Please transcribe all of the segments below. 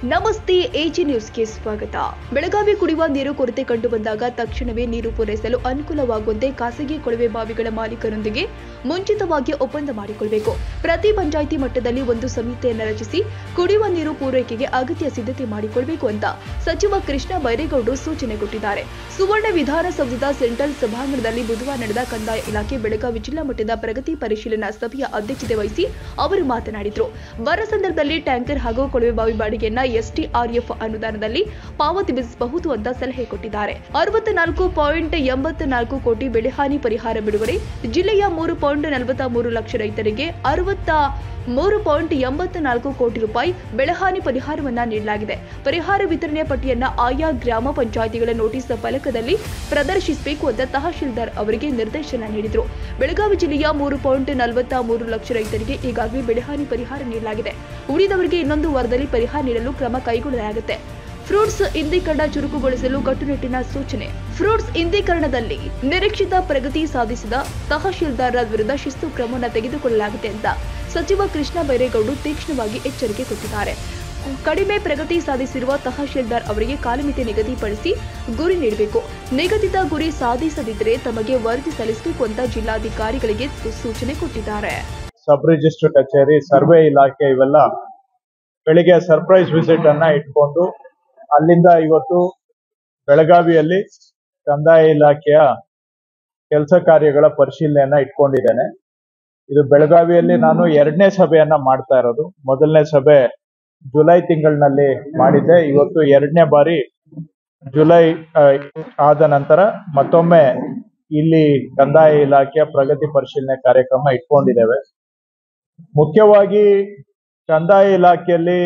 ನಮಸ್ತೆ ಎಜಿ ನ್ಯೂಸ್ಗೆ ಸ್ವಾಗತ ಬೆಳಗಾವಿ ಕುಡಿಯುವ ನೀರು ಕೊರತೆ ಕಂಡು ಬಂದಾಗ ತಕ್ಷಣವೇ ನೀರು ಪೂರೈಸಲು ಅನುಕೂಲವಾಗುವಂತೆ ಖಾಸಗಿ ಕೊಳವೆ ಬಾವಿಗಳ ಮಾಲೀಕರೊಂದಿಗೆ ಮುಂಚಿತವಾಗಿ ಒಪ್ಪಂದ ಮಾಡಿಕೊಳ್ಳಬೇಕು ಪ್ರತಿ ಪಂಚಾಯಿತಿ ಮಟ್ಟದಲ್ಲಿ ಒಂದು ಸಮಿತಿಯನ್ನು ರಚಿಸಿ ಕುಡಿಯುವ ನೀರು ಪೂರೈಕೆಗೆ ಅಗತ್ಯ ಸಿದ್ಧತೆ ಮಾಡಿಕೊಳ್ಳಬೇಕು ಅಂತ ಸಚಿವ ಕೃಷ್ಣ ಬೈರೇಗೌಡರು ಸೂಚನೆ ಕೊಟ್ಟಿದ್ದಾರೆ ಸುವರ್ಣ ವಿಧಾನಸೌಧದ ಸೆಂಟ್ರಲ್ ಸಭಾಂಗಣದಲ್ಲಿ ಬುಧವಾರ ನಡೆದ ಕಂದಾಯ ಇಲಾಖೆ ಬೆಳಗಾವಿ ಜಿಲ್ಲಾ ಮಟ್ಟದ ಪ್ರಗತಿ ಪರಿಶೀಲನಾ ಸಭೆಯ ಅಧ್ಯಕ್ಷತೆ ವಹಿಸಿ ಅವರು ಮಾತನಾಡಿದರು ಬರ ಸಂದರ್ಭದಲ್ಲಿ ಟ್ಯಾಂಕರ್ ಹಾಗೂ ಕೊಳವೆ ಬಾವಿ ಬಾಡಿಗೆಯನ್ನ ಎಸ್ಟಿಆರ್ಎಫ್ ಅನುದಾನದಲ್ಲಿ ಪಾವತಿಸಬಹುದು ಅಂತ ಸಲಹೆ ಕೊಟ್ಟಿದ್ದಾರೆ ಅರವತ್ನಾಲ್ಕು ಪಾಯಿಂಟ್ ಎಂಬತ್ನಾಲ್ಕು ಕೋಟಿ ಬೆಳೆಹಾನಿ ಪರಿಹಾರ ಬಿಡುಗಡೆ ಜಿಲ್ಲೆಯ ಮೂರು ಪಾಯಿಂಟ್ ನಲವತ್ತ ಮೂರು ಲಕ್ಷ ರೈತರಿಗೆ ಅರವತ್ತ ಮೂರು ಪಾಯಿಂಟ್ ಎಂಬತ್ನಾಲ್ಕು ಕೋಟಿ ರೂಪಾಯಿ ಬೆಳೆಹಾನಿ ಪರಿಹಾರವನ್ನ ನೀಡಲಾಗಿದೆ ಪರಿಹಾರ ವಿತರಣೆಯ ಪಟ್ಟಿಯನ್ನ ಆಯಾ ಗ್ರಾಮ ಪಂಚಾಯಿತಿಗಳ ನೋಟಿಸ್ ಫಲಕದಲ್ಲಿ ಪ್ರದರ್ಶಿಸಬೇಕು ಅಂತ ತಹಶೀಲ್ದಾರ್ ಅವರಿಗೆ ನಿರ್ದೇಶನ ನೀಡಿದರು ಬೆಳಗಾವಿ ಜಿಲ್ಲೆಯ ಮೂರು ಪಾಯಿಂಟ್ ನಲವತ್ತ ಮೂರು ಲಕ್ಷ ರೈತರಿಗೆ ಈಗಾಗಲೇ ಬೆಳೆಹಾನಿ ಪರಿಹಾರ ನೀಡಲಾಗಿದೆ ಉಳಿದವರಿಗೆ ಇನ್ನೊಂದು ವಾರದಲ್ಲಿ ಪರಿಹಾರ ನೀಡಲು ಕ್ರಮ ಕೈಗೊಳ್ಳಲಾಗುತ್ತೆ ಫ್ರೂಟ್ಸ್ ಇಂಧೀಕರಣ ಚುರುಕುಗೊಳಿಸಲು ಕಟ್ಟುನಿಟ್ಟಿನ ಸೂಚನೆ ಫ್ರೂಟ್ಸ್ ಇಂಧೀಕರಣದಲ್ಲಿ ನಿರೀಕ್ಷಿತ ಪ್ರಗತಿ ಸಾಧಿಸಿದ ತಹಶೀಲ್ದಾರರ ವಿರುದ್ಧ ಶಿಸ್ತು ಕ್ರಮವನ್ನು ತೆಗೆದುಕೊಳ್ಳಲಾಗುತ್ತೆ ಅಂತ ಸಚಿವ ಕೃಷ್ಣ ಬೈರೇಗೌಡರು ತೀಕ್ಷ್ಣವಾಗಿ ಎಚ್ಚರಿಕೆ ಕೊಟ್ಟಿದ್ದಾರೆ ಕಡಿಮೆ ಪ್ರಗತಿ ಸಾಧಿಸಿರುವ ತಹಶೀಲ್ದಾರ್ ಅವರಿಗೆ ಕಾಲಮಿತಿ ನಿಗದಿಪಡಿಸಿ ಗುರಿ ನೀಡಬೇಕು ನಿಗದಿತ ಗುರಿ ಸಾಧಿಸದಿದ್ದರೆ ತಮಗೆ ವರದಿ ಸಲ್ಲಿಸಬೇಕು ಅಂತ ಜಿಲ್ಲಾಧಿಕಾರಿಗಳಿಗೆ ಸೂಚನೆ ಕೊಟ್ಟಿದ್ದಾರೆ ಸಬ್ ರಿಜಿಸ್ಟರ್ ಕಚೇರಿ ಸರ್ವೆ ಇಲಾಖೆ ಇವೆಲ್ಲ ಬೆಳಿಗ್ಗೆ ಸರ್ಪ್ರೈಸ್ ವಿಸಿಟ್ ಅನ್ನ ಇಟ್ಕೊಂಡು ಅಲ್ಲಿಂದ ಇವತ್ತು ಬೆಳಗಾವಿಯಲ್ಲಿ ಕಂದಾಯ ಇಲಾಖೆಯ ಕೆಲಸ ಕಾರ್ಯಗಳ ಪರಿಶೀಲನೆಯನ್ನ ಇಟ್ಕೊಂಡಿದ್ದೇನೆ ಇದು ಬೆಳಗಾವಿಯಲ್ಲಿ ನಾನು ಎರಡನೇ ಸಭೆಯನ್ನ ಮಾಡ್ತಾ ಇರೋದು ಮೊದಲನೇ ಸಭೆ ಜುಲೈ ತಿಂಗಳಿನಲ್ಲಿ ಮಾಡಿದ್ದೆ ಇವತ್ತು ಎರಡನೇ ಬಾರಿ ಜುಲೈ ಆ, ಆದ ನಂತರ ಮತ್ತೊಮ್ಮೆ ಇಲ್ಲಿ ಕಂದಾಯ ಇಲಾಖೆಯ ಪ್ರಗತಿ ಪರಿಶೀಲನೆ ಕಾರ್ಯಕ್ರಮ ಇಟ್ಕೊಂಡಿದ್ದೇವೆ ಮುಖ್ಯವಾಗಿ ಕಂದಾಯ ಇಲಾಖೆಯಲ್ಲಿ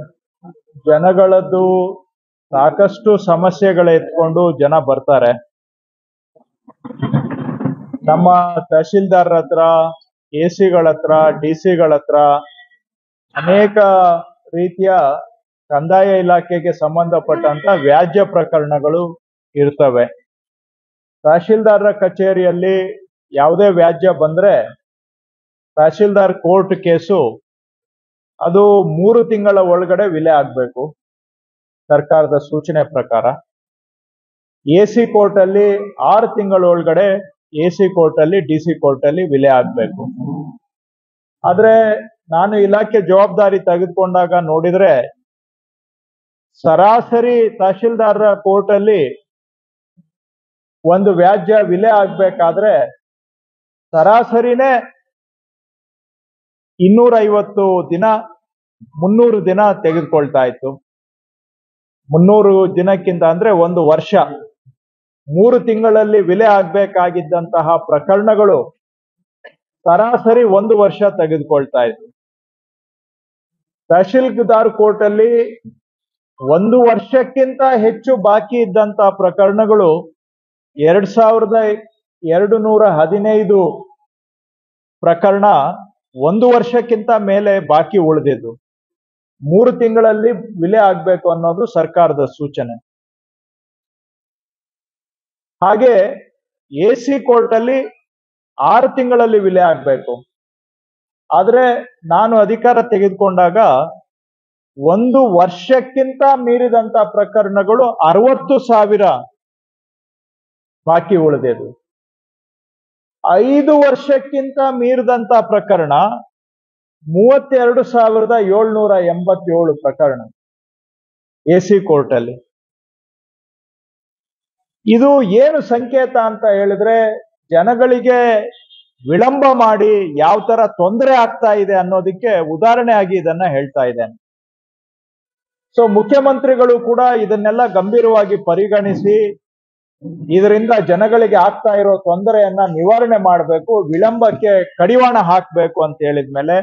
ಜನಗಳದ್ದು ಸಾಕಷ್ಟು ಸಮಸ್ಯೆಗಳ ಎತ್ಕೊಂಡು ಜನ ಬರ್ತಾರೆ ನಮ್ಮ ತಹಶೀಲ್ದಾರ್ ಹತ್ರ ಎ ಸಿಗಳ ಹತ್ರ ಡಿ ಸಿಗಳ ಹತ್ರ ಅನೇಕ ರೀತಿಯ ಕಂದಾಯ ಇಲಾಖೆಗೆ ಸಂಬಂಧಪಟ್ಟಂತ ವ್ಯಾಜ್ಯ ಪ್ರಕರಣಗಳು ಇರ್ತವೆ ತಹಶೀಲ್ದಾರರ ಕಚೇರಿಯಲ್ಲಿ ಯಾವುದೇ ವ್ಯಾಜ್ಯ ಬಂದ್ರೆ ತಹಶೀಲ್ದಾರ್ ಕೋರ್ಟ್ ಕೇಸು ಅದು ಮೂರು ತಿಂಗಳ ಒಳಗಡೆ ವಿಲೆ ಆಗ್ಬೇಕು ಸರ್ಕಾರದ ಸೂಚನೆ ಪ್ರಕಾರ ಎ ಸಿ ಕೋರ್ಟ್ ಅಲ್ಲಿ ಆರು ತಿಂಗಳ ಒಳಗಡೆ ಎ ಸಿ ಕೋರ್ಟ್ ಅಲ್ಲಿ ಡಿ ಸಿ ಕೋರ್ಟ್ ಅಲ್ಲಿ ವಿಲೆ ಆಗ್ಬೇಕು ಆದ್ರೆ ನಾನು ಇಲಾಖೆ ಜವಾಬ್ದಾರಿ ತೆಗೆದುಕೊಂಡಾಗ ನೋಡಿದ್ರೆ ಸರಾಸರಿ ತಹಶೀಲ್ದಾರರ ಕೋರ್ಟ್ ಅಲ್ಲಿ ಒಂದು ವ್ಯಾಜ್ಯ ವಿಲೆ ಆಗ್ಬೇಕಾದ್ರೆ ಸರಾಸರಿನೇ ಇನ್ನೂರ ಐವತ್ತು ದಿನ ಮುನ್ನೂರು ದಿನ ತೆಗೆದುಕೊಳ್ತಾ ಇತ್ತು ಮುನ್ನೂರು ದಿನಕ್ಕಿಂತ ಅಂದ್ರೆ ಒಂದು ವರ್ಷ ಮೂರು ತಿಂಗಳಲ್ಲಿ ವಿಲೆ ಆಗ್ಬೇಕಾಗಿದ್ದಂತಹ ಪ್ರಕರಣಗಳು ಸರಾಸರಿ ಒಂದು ವರ್ಷ ತೆಗೆದುಕೊಳ್ತಾ ಇತ್ತು ತಹಶೀಲ್ದಾರ್ ಕೋರ್ಟ್ ಅಲ್ಲಿ ಒಂದು ವರ್ಷಕ್ಕಿಂತ ಹೆಚ್ಚು ಬಾಕಿ ಇದ್ದಂತಹ ಪ್ರಕರಣಗಳು ಎರಡ್ ಸಾವಿರದ ಎರಡು ನೂರ ಹದಿನೈದು ಪ್ರಕರಣ ಒಂದು ವರ್ಷಕ್ಕಿಂತ ಮೇಲೆ ಬಾಕಿ ಉಳಿದಿದ್ದು ಮೂರು ತಿಂಗಳಲ್ಲಿ ವಿಲೆ ಆಗ್ಬೇಕು ಅನ್ನೋದು ಸರ್ಕಾರದ ಸೂಚನೆ ಹಾಗೆ ಎ ಸಿ ಕೋರ್ಟ್ ಅಲ್ಲಿ ಆರು ತಿಂಗಳಲ್ಲಿ ವಿಲೆ ಆಗ್ಬೇಕು ಆದ್ರೆ ನಾನು ಅಧಿಕಾರ ತೆಗೆದುಕೊಂಡಾಗ ಒಂದು ವರ್ಷಕ್ಕಿಂತ ಮೀರಿದಂತ ಪ್ರಕರಣಗಳು ಅರವತ್ತು ಸಾವಿರ ಬಾಕಿ ಉಳಿದಿದ್ದು ಐದು ವರ್ಷಕ್ಕಿಂತ ಮೀರಿದಂತ ಪ್ರಕರಣ ಮೂವತ್ತೆರಡು ಸಾವಿರದ ಏಳ್ನೂರ ಎಂಬತ್ತೇಳು ಪ್ರಕರಣ ಎ ಸಿ ಕೋರ್ಟ್ ಅಲ್ಲಿ ಇದು ಏನು ಸಂಕೇತ ಅಂತ ಹೇಳಿದ್ರೆ ಜನಗಳಿಗೆ ವಿಳಂಬ ಮಾಡಿ ಯಾವ ತರ ತೊಂದರೆ ಆಗ್ತಾ ಇದೆ ಅನ್ನೋದಕ್ಕೆ ಉದಾಹರಣೆ ಆಗಿ ಇದನ್ನ ಹೇಳ್ತಾ ಇದ್ದೇನೆ ಸೊ ಮುಖ್ಯಮಂತ್ರಿಗಳು ಕೂಡ ಇದನ್ನೆಲ್ಲ ಗಂಭೀರವಾಗಿ ಪರಿಗಣಿಸಿ ಇದರಿಂದ ಜನಗಳಿಗೆ ಆಗ್ತಾ ಇರೋ ತೊಂದರೆಯನ್ನ ನಿವಾರಣೆ ಮಾಡಬೇಕು ವಿಳಂಬಕ್ಕೆ ಕಡಿವಾಣ ಹಾಕಬೇಕು ಅಂತ ಹೇಳಿದ್ಮೇಲೆ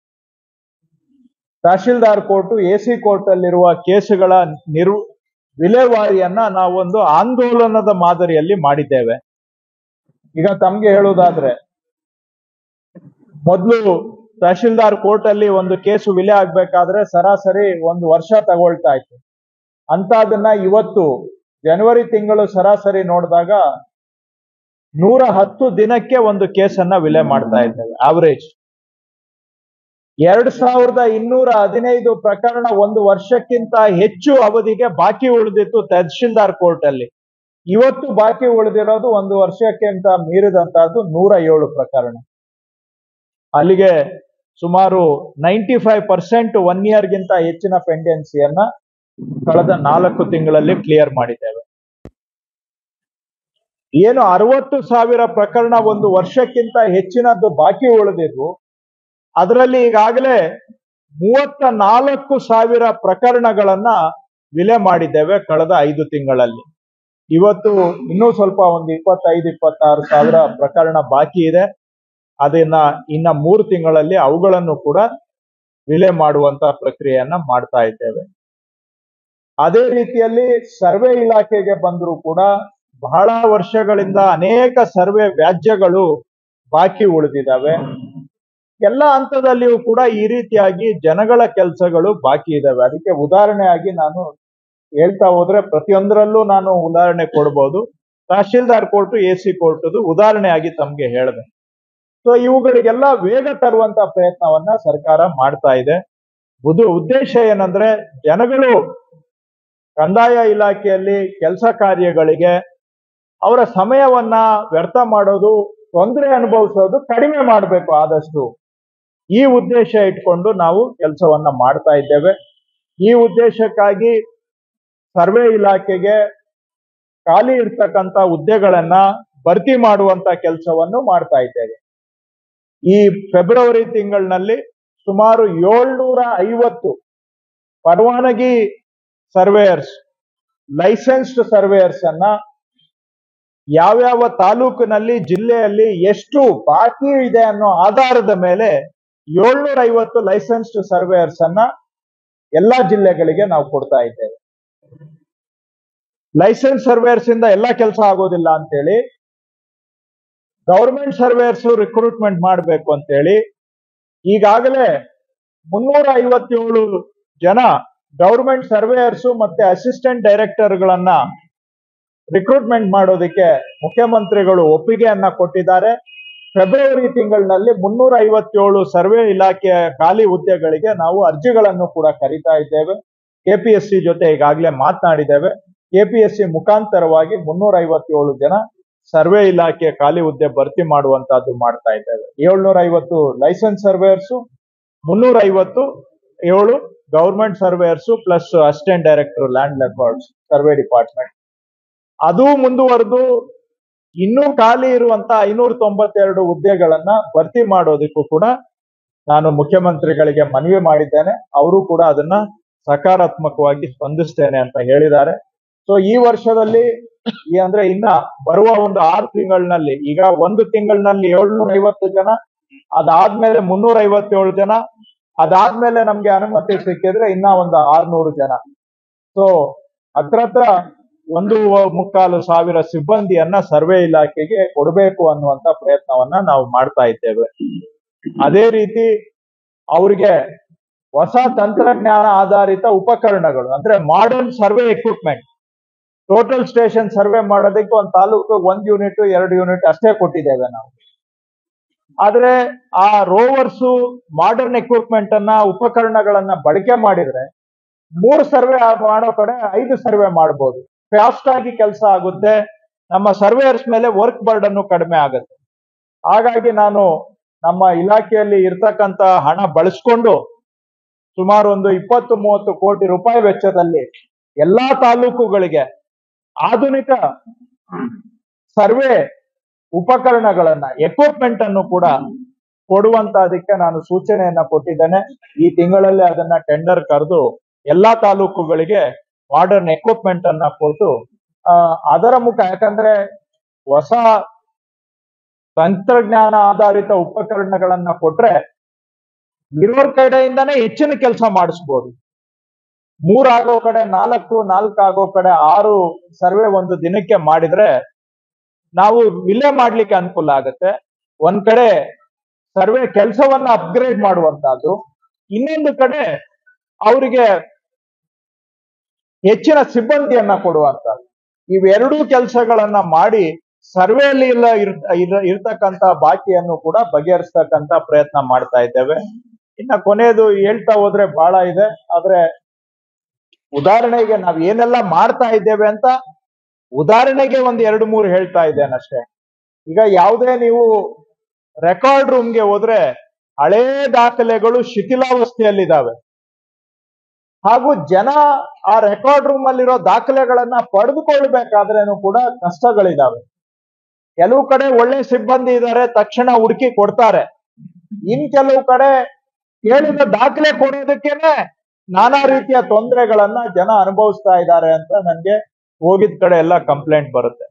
ತಹಶೀಲ್ದಾರ್ ಕೋರ್ಟ್ ಎ ಸಿ ಕೋರ್ಟ್ ಅಲ್ಲಿರುವ ಕೇಸುಗಳ ನಿರ್ ವಿಲೇವಾರಿಯನ್ನ ನಾವೊಂದು ಆಂದೋಲನದ ಮಾದರಿಯಲ್ಲಿ ಮಾಡಿದ್ದೇವೆ ಈಗ ತಮ್ಗೆ ಹೇಳುವುದಾದ್ರೆ ಮೊದಲು ತಹಶೀಲ್ದಾರ್ ಕೋರ್ಟ್ ಅಲ್ಲಿ ಒಂದು ಕೇಸು ವಿಲೆ ಆಗ್ಬೇಕಾದ್ರೆ ಸರಾಸರಿ ಒಂದು ವರ್ಷ ತಗೊಳ್ತಾ ಇತ್ತು ಅಂತದನ್ನ ಇವತ್ತು ಜನವರಿ ತಿಂಗಳು ಸರಾಸರಿ ನೋಡಿದಾಗ ನೂರ ಹತ್ತು ದಿನಕ್ಕೆ ಒಂದು ಕೇಸನ್ನ ವಿಲೆ ಮಾಡ್ತಾ ಇದ್ದೇವೆ ಆವರೇಜ್ ಎರಡ್ ಸಾವಿರದ ಇನ್ನೂರ ಹದಿನೈದು ಪ್ರಕರಣ ಒಂದು ವರ್ಷಕ್ಕಿಂತ ಹೆಚ್ಚು ಅವಧಿಗೆ ಬಾಕಿ ಉಳಿದಿತ್ತು ತಹಶೀಲ್ದಾರ್ ಕೋರ್ಟ್ ಅಲ್ಲಿ ಇವತ್ತು ಬಾಕಿ ಉಳಿದಿರೋದು ಒಂದು ವರ್ಷಕ್ಕಿಂತ ಮೀರಿದಂತಹದ್ದು ನೂರ ಏಳು ಪ್ರಕರಣ ಅಲ್ಲಿಗೆ ಸುಮಾರು ನೈಂಟಿ ಫೈವ್ ಪರ್ಸೆಂಟ್ ಒನ್ ಇಯರ್ಗಿಂತ ಹೆಚ್ಚಿನ ಪೆಂಡೆನ್ಸಿಯನ್ನ ಕಳೆದ ನಾಲ್ಕು ತಿಂಗಳಲ್ಲಿ ಕ್ಲಿಯರ್ ಮಾಡಿದ್ದೇವೆ ಏನು ಅರವತ್ತು ಸಾವಿರ ಪ್ರಕರಣ ಒಂದು ವರ್ಷಕ್ಕಿಂತ ಹೆಚ್ಚಿನದ್ದು ಬಾಕಿ ಉಳಿದಿದ್ವು ಅದರಲ್ಲಿ ಈಗಾಗಲೇ ಮೂವತ್ತ ನಾಲ್ಕು ಸಾವಿರ ಪ್ರಕರಣಗಳನ್ನ ವಿಲೆ ಮಾಡಿದ್ದೇವೆ ಕಳೆದ ಐದು ತಿಂಗಳಲ್ಲಿ ಇವತ್ತು ಇನ್ನೂ ಸ್ವಲ್ಪ ಒಂದು ಇಪ್ಪತ್ತೈದು ಇಪ್ಪತ್ತಾರು ಸಾವಿರ ಪ್ರಕರಣ ಬಾಕಿ ಇದೆ ಅದನ್ನ ಇನ್ನ ಮೂರು ತಿಂಗಳಲ್ಲಿ ಅವುಗಳನ್ನು ಕೂಡ ವಿಲೆ ಮಾಡುವಂತ ಪ್ರಕ್ರಿಯೆಯನ್ನ ಮಾಡ್ತಾ ಇದ್ದೇವೆ ಅದೇ ರೀತಿಯಲ್ಲಿ ಸರ್ವೆ ಇಲಾಖೆಗೆ ಬಂದರೂ ಕೂಡ ಬಹಳ ವರ್ಷಗಳಿಂದ ಅನೇಕ ಸರ್ವೆ ವ್ಯಾಜ್ಯಗಳು ಬಾಕಿ ಉಳಿದಿದ್ದಾವೆ ಎಲ್ಲ ಹಂತದಲ್ಲಿಯೂ ಕೂಡ ಈ ರೀತಿಯಾಗಿ ಜನಗಳ ಕೆಲಸಗಳು ಬಾಕಿ ಇದಾವೆ ಅದಕ್ಕೆ ಉದಾಹರಣೆಯಾಗಿ ನಾನು ಹೇಳ್ತಾ ಹೋದ್ರೆ ಪ್ರತಿಯೊಂದರಲ್ಲೂ ನಾನು ಉದಾಹರಣೆ ಕೊಡ್ಬೋದು ತಹಶೀಲ್ದಾರ್ ಕೋರ್ಟ್ ಎ ಸಿ ಕೋರ್ಟ್ ಉದಾಹರಣೆಯಾಗಿ ತಮ್ಗೆ ಹೇಳಿದೆ ಸೊ ಇವುಗಳಿಗೆಲ್ಲ ವೇಗ ತರುವಂತ ಪ್ರಯತ್ನವನ್ನ ಸರ್ಕಾರ ಮಾಡ್ತಾ ಇದೆ ಬುದು ಉದ್ದೇಶ ಏನಂದ್ರೆ ಜನಗಳು ಕಂದಾಯ ಇಲಾಖೆಯಲ್ಲಿ ಕೆಲಸ ಕಾರ್ಯಗಳಿಗೆ ಅವರ ಸಮಯವನ್ನ ವ್ಯರ್ಥ ಮಾಡೋದು ತೊಂದರೆ ಅನುಭವಿಸೋದು ಕಡಿಮೆ ಮಾಡಬೇಕು ಆದಷ್ಟು ಈ ಉದ್ದೇಶ ಇಟ್ಕೊಂಡು ನಾವು ಕೆಲಸವನ್ನ ಮಾಡ್ತಾ ಇದ್ದೇವೆ ಈ ಉದ್ದೇಶಕ್ಕಾಗಿ ಸರ್ವೆ ಇಲಾಖೆಗೆ ಖಾಲಿ ಇರ್ತಕ್ಕಂತ ಹುದ್ದೆಗಳನ್ನ ಭರ್ತಿ ಮಾಡುವಂತ ಕೆಲಸವನ್ನು ಮಾಡ್ತಾ ಇದ್ದೇವೆ ಈ ಫೆಬ್ರವರಿ ತಿಂಗಳಿನಲ್ಲಿ ಸುಮಾರು ಏಳ್ನೂರ ಐವತ್ತು ಪರವಾನಗಿ ಸರ್ವೇಯರ್ಸ್ ಲೈಸೆನ್ಸ್ಡ್ ಸರ್ವೇಯರ್ಸ್ ಅನ್ನ ಯಾವ್ಯಾವ ತಾಲೂಕಿನಲ್ಲಿ ಜಿಲ್ಲೆಯಲ್ಲಿ ಎಷ್ಟು ಬಾಕಿ ಇದೆ ಅನ್ನೋ ಆಧಾರದ ಮೇಲೆ ಏಳ್ನೂರ ಐವತ್ತು ಲೈಸೆನ್ಸ್ಡ್ ಸರ್ವೇಯರ್ಸ್ ಅನ್ನ ಎಲ್ಲಾ ಜಿಲ್ಲೆಗಳಿಗೆ ನಾವು ಕೊಡ್ತಾ ಇದ್ದೇವೆ ಲೈಸೆನ್ಸ್ ಸರ್ವೇಯರ್ಸ್ ಇಂದ ಎಲ್ಲಾ ಕೆಲಸ ಆಗೋದಿಲ್ಲ ಅಂತೇಳಿ ಗವರ್ಮೆಂಟ್ ಸರ್ವೇಯರ್ಸ್ ರಿಕ್ರೂಟ್ಮೆಂಟ್ ಮಾಡಬೇಕು ಅಂತೇಳಿ ಈಗಾಗಲೇ ಮುನ್ನೂರ ಐವತ್ತೇಳು ಜನ ಗವರ್ಮೆಂಟ್ ಸರ್ವೇಯರ್ಸ್ ಮತ್ತೆ ಅಸಿಸ್ಟೆಂಟ್ ಡೈರೆಕ್ಟರ್ಗಳನ್ನ ರಿಕ್ರೂಟ್ಮೆಂಟ್ ಮಾಡೋದಕ್ಕೆ ಮುಖ್ಯಮಂತ್ರಿಗಳು ಒಪ್ಪಿಗೆಯನ್ನ ಕೊಟ್ಟಿದ್ದಾರೆ ಫೆಬ್ರವರಿ ತಿಂಗಳಿನಲ್ಲಿ ಮುನ್ನೂರ ಐವತ್ತೇಳು ಸರ್ವೆ ಇಲಾಖೆಯ ಖಾಲಿ ಹುದ್ದೆಗಳಿಗೆ ನಾವು ಅರ್ಜಿಗಳನ್ನು ಕೂಡ ಕರಿತಾ ಇದ್ದೇವೆ ಕೆಪಿಎಸ್ಸಿ ಜೊತೆ ಈಗಾಗಲೇ ಮಾತನಾಡಿದ್ದೇವೆ ಕೆಪಿಎಸ್ಸಿ ಮುಖಾಂತರವಾಗಿ ಮುನ್ನೂರ ಐವತ್ತೇಳು ಜನ ಸರ್ವೆ ಇಲಾಖೆ ಖಾಲಿ ಹುದ್ದೆ ಭರ್ತಿ ಮಾಡುವಂತಹದ್ದು ಮಾಡ್ತಾ ಇದ್ದೇವೆ ಏಳ್ನೂರ ಐವತ್ತು ಲೈಸೆನ್ಸ್ ಸರ್ವೇಯರ್ಸು ಮುನ್ನೂರ ಐವತ್ತು ಏಳು government surveyors plus assistant director land records survey department ಅದು ಮುಂದುವರೆದು ಇನ್ನೂ ಖಾಲಿ ಇರುವಂತ ಐನೂರ ತೊಂಬತ್ತೆರಡು ಹುದ್ದೆಗಳನ್ನ ಭರ್ತಿ ಮಾಡೋದಕ್ಕೂ ಕೂಡ ನಾನು ಮುಖ್ಯಮಂತ್ರಿಗಳಿಗೆ ಮನವಿ ಮಾಡಿದ್ದೇನೆ ಅವರು ಕೂಡ ಅದನ್ನ ಸಕಾರಾತ್ಮಕವಾಗಿ ಸ್ಪಂದಿಸ್ತೇನೆ ಅಂತ ಹೇಳಿದ್ದಾರೆ ಸೊ ಈ ವರ್ಷದಲ್ಲಿ ಈ ಅಂದ್ರೆ ಇನ್ನ ಬರುವ ಒಂದು ಆರು ತಿಂಗಳಿನಲ್ಲಿ ಈಗ ಒಂದು ತಿಂಗಳಿನಲ್ಲಿ ಏಳ್ನೂರ ಐವತ್ತು ಜನ ಅದಾದ್ಮೇಲೆ ಮುನ್ನೂರ ಐವತ್ತೇಳು ಜನ ಅದಾದ್ಮೇಲೆ ನಮ್ಗೆ ಅನುಮತಿ ಸಿಕ್ಕಿದ್ರೆ ಇನ್ನ ಒಂದು ಆರ್ನೂರು ಜನ ಸೊ ಹತ್ರ ಹತ್ರ ಒಂದು ಮುಕ್ಕಾಲು ಸಾವಿರ ಸಿಬ್ಬಂದಿಯನ್ನ ಸರ್ವೆ ಇಲಾಖೆಗೆ ಕೊಡಬೇಕು ಅನ್ನುವಂತ ಪ್ರಯತ್ನವನ್ನ ನಾವು ಮಾಡ್ತಾ ಇದ್ದೇವೆ ಅದೇ ರೀತಿ ಅವ್ರಿಗೆ ಹೊಸ ತಂತ್ರಜ್ಞಾನ ಆಧಾರಿತ ಉಪಕರಣಗಳು ಅಂದ್ರೆ modern survey equipment total station survey ಮಾಡೋದಕ್ಕೆ ಒಂದು ತಾಲೂಕು ಒಂದ್ ಯೂನಿಟ್ ಎರಡು ಯೂನಿಟ್ ಅಷ್ಟೇ ಕೊಟ್ಟಿದ್ದೇವೆ ನಾವು ಆದ್ರೆ ಆ ರೋವರ್ಸು ಮಾಡರ್ನ್ ಎಕ್ವಿಪ್ಮೆಂಟ್ ಅನ್ನ ಉಪಕರಣಗಳನ್ನ ಬಳಕೆ ಮಾಡಿದ್ರೆ ಮೂರು ಸರ್ವೆ ಮಾಡೋ ಕಡೆ ಐದು ಸರ್ವೆ ಮಾಡಬಹುದು ಫಾಸ್ಟ್ ಆಗಿ ಕೆಲಸ ಆಗುತ್ತೆ ನಮ್ಮ ಸರ್ವೇಯರ್ಸ್ ಮೇಲೆ ವರ್ಕ್ ಬರ್ಡನ್ನು ಕಡಿಮೆ ಆಗುತ್ತೆ ಹಾಗಾಗಿ ನಾನು ನಮ್ಮ ಇಲಾಖೆಯಲ್ಲಿ ಇರ್ತಕ್ಕಂತ ಹಣ ಬಳಸ್ಕೊಂಡು ಸುಮಾರು ಒಂದು ಇಪ್ಪತ್ತು ಮೂವತ್ತು ಕೋಟಿ ರೂಪಾಯಿ ವೆಚ್ಚದಲ್ಲಿ ಎಲ್ಲಾ ತಾಲೂಕುಗಳಿಗೆ ಆಧುನಿಕ ಸರ್ವೆ ಉಪಕರಣಗಳನ್ನ ಎಕ್ವಿಪ್ಮೆಂಟ್ ಅನ್ನು ಕೂಡ ಕೊಡುವಂತ ಅದಕ್ಕೆ ನಾನು ಸೂಚನೆಯನ್ನ ಕೊಟ್ಟಿದ್ದೇನೆ ಈ ತಿಂಗಳಲ್ಲಿ ಅದನ್ನ ಟೆಂಡರ್ ಕರೆದು ಎಲ್ಲಾ ತಾಲೂಕುಗಳಿಗೆ ಮಾಡರ್ನ್ ಎಕ್ವಿಪ್ಮೆಂಟ್ ಅನ್ನ ಕೊಟ್ಟು ಆ, ಅದರ ಮುಖ ಯಾಕಂದ್ರೆ ಹೊಸ ತಂತ್ರಜ್ಞಾನ ಆಧಾರಿತ ಉಪಕರಣಗಳನ್ನ ಕೊಟ್ರೆ ಇರೋರ್ ಕಡೆಯಿಂದಾನೇ ಹೆಚ್ಚಿನ ಕೆಲಸ ಮಾಡಿಸ್ಬೋದು ಮೂರಾಗೋ ಕಡೆ ನಾಲ್ಕು ನಾಲ್ಕು ಆಗೋ ಕಡೆ ಆರು ಸರ್ವೆ ಒಂದು ದಿನಕ್ಕೆ ಮಾಡಿದ್ರೆ ನಾವು ವಿಲೆ ಮಾಡ್ಲಿಕ್ಕೆ ಅನುಕೂಲ ಆಗುತ್ತೆ ಒಂದ್ ಕಡೆ ಸರ್ವೆ ಕೆಲಸವನ್ನ ಅಪ್ಗ್ರೇಡ್ ಮಾಡುವಂತಹದ್ದು ಇನ್ನೊಂದು ಕಡೆ ಅವರಿಗೆ ಹೆಚ್ಚಿನ ಸಿಬ್ಬಂದಿಯನ್ನ ಕೊಡುವಂತಹದ್ದು ಇವೆರಡೂ ಕೆಲಸಗಳನ್ನ ಮಾಡಿ ಸರ್ವೆಯಲ್ಲಿ ಇಲ್ಲ ಇರ್- ಇರ- ಇರ್ತಕ್ಕಂತ ಬಾಕಿಯನ್ನು ಕೂಡ ಬಗೆಹರಿಸ್ತಕ್ಕಂತ ಪ್ರಯತ್ನ ಮಾಡ್ತಾ ಇದ್ದೇವೆ ಇನ್ನ ಕೊನೆಯದು ಹೇಳ್ತಾ ಹೋದ್ರೆ ಬಹಳ ಇದೆ ಆದ್ರೆ ಉದಾಹರಣೆಗೆ ನಾವ್ ಏನೆಲ್ಲ ಮಾಡ್ತಾ ಇದ್ದೇವೆ ಅಂತ ಉದಾಹರಣೆಗೆ ಒಂದ್ ಎರಡು ಮೂರು ಹೇಳ್ತಾ ಇದ್ದೇನೆ ಅಷ್ಟೇ ಈಗ ಯಾವುದೇ ನೀವು ರೆಕಾರ್ಡ್ ರೂಮ್ಗೆ ಹೋದ್ರೆ ಹಳೇ ದಾಖಲೆಗಳು ಶಿಥಿಲಾವಸ್ಥೆಯಲ್ಲಿದ್ದಾವೆ ಹಾಗೂ ಜನ ಆ ರೆಕಾರ್ಡ್ ರೂಮ್ ಅಲ್ಲಿರೋ ದಾಖಲೆಗಳನ್ನ ಪಡೆದುಕೊಳ್ಬೇಕಾದ್ರೇನು ಕೂಡ ಕಷ್ಟಗಳಿದಾವೆ ಕೆಲವು ಕಡೆ ಒಳ್ಳೆ ಸಿಬ್ಬಂದಿ ಇದ್ದಾರೆ ತಕ್ಷಣ ಹುಡುಕಿ ಕೊಡ್ತಾರೆ ಇನ್ ಕೆಲವು ಕಡೆ ಕೇಳಿದ ದಾಖಲೆ ಕೊಡೋದಕ್ಕೇನೆ ನಾನಾ ರೀತಿಯ ತೊಂದರೆಗಳನ್ನ ಜನ ಅನುಭವಿಸ್ತಾ ಇದ್ದಾರೆ ಅಂತ ನನ್ಗೆ ಹೋಗಿದ ಕಡೆ ಎಲ್ಲ ಕಂಪ್ಲೇಂಟ್ ಬರುತ್ತೆ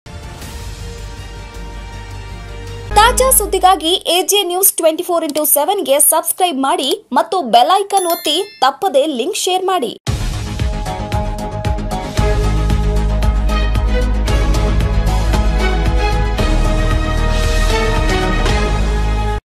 ತಾಜಾ ಸುದ್ದಿಗಾಗಿ AJ news twenty four into ಸೆವೆನ್ಗೆ ಸಬ್ಸ್ಕ್ರೈಬ್ ಮಾಡಿ ಮತ್ತು ಬೆಲ್ ಐಕನ್ ಒತ್ತಿ ತಪ್ಪದೇ ಲಿಂಕ್ ಶೇರ್ ಮಾಡಿ